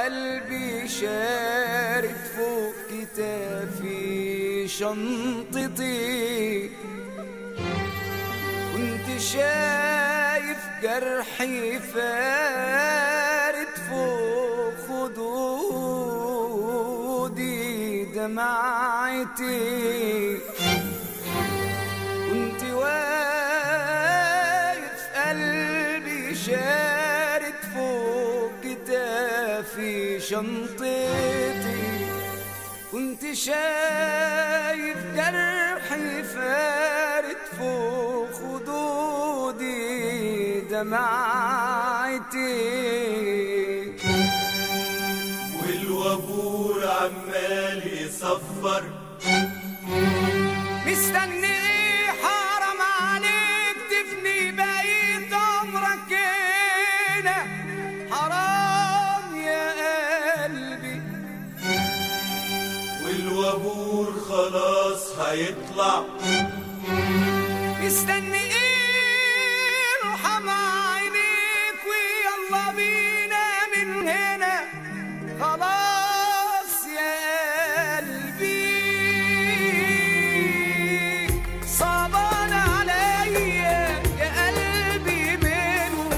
قلبي شارد فوق كتافي شنطتي كنت شايف جرحي فارد فوق خدودي دمعتي كنت واقف قلبي شارد فوق كتافي شنطتي كنت شايف جرحي فارد فوق خدودي دمعتي والوابور عمال يصفر مستني إيه حرام عليك تفني بقيت عمرك هنا حرام يا قلبي والوابور خلاص هيطلع مستني ايه ارحم عينيك ويلا بينا من هنا خلاص يا قلبي صعبان عليا يا قلبي منه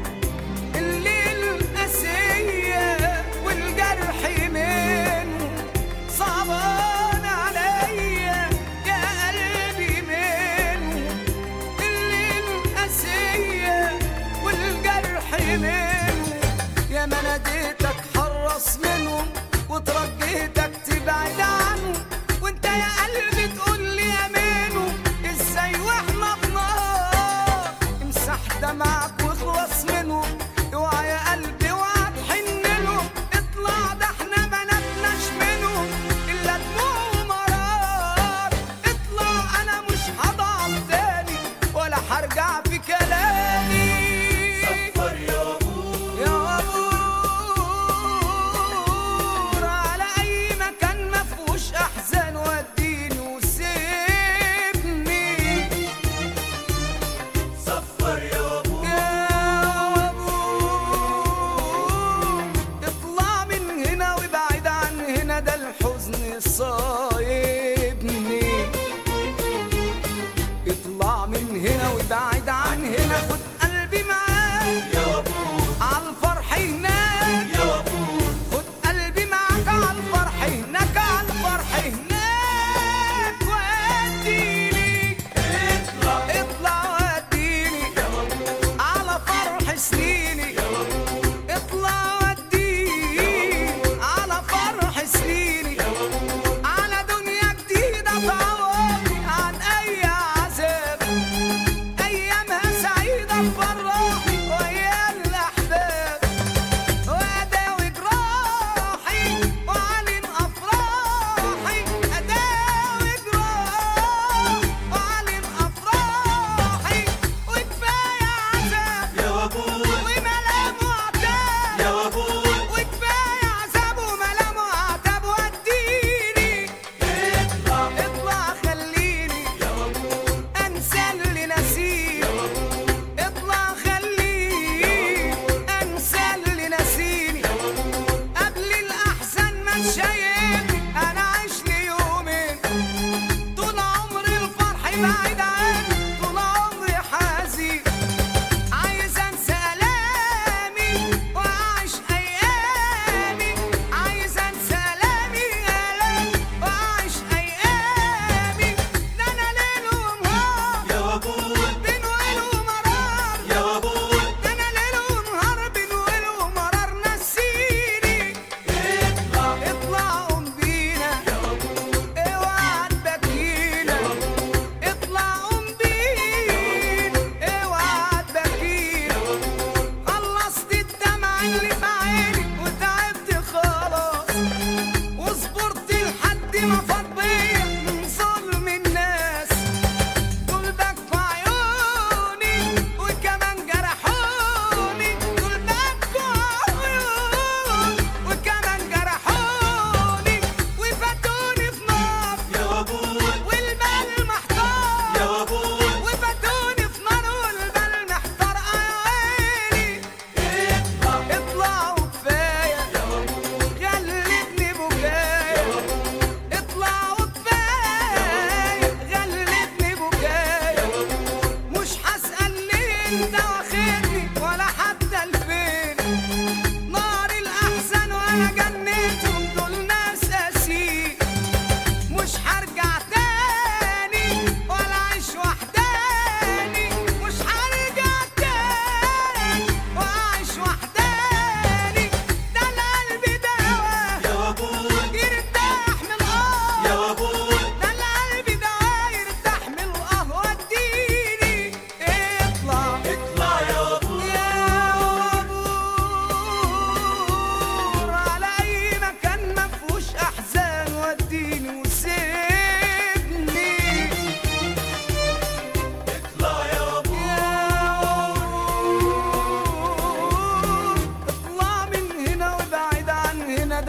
الليل قاسية والجرح منه صعبان عليا يا قلبي منه الليل قاسية والجرح منه يا ما ناديتك حرص منهم وترجيتك تبعد عنه وانت يا قلبي تقول لي يا منه ازاي واحنا في نار امسح دمعك واخلص منه اوعى يا قلبي اوعى تحن له اطلع ده احنا ما نبناش منه الا دموع ومرار اطلع انا مش هضعف تاني ولا هرجع في كلامي صفر يا وابور يا ابو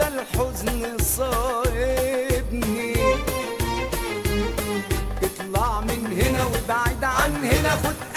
ده الحزن صايبني اطلع من هنا وابعد عن هنا خد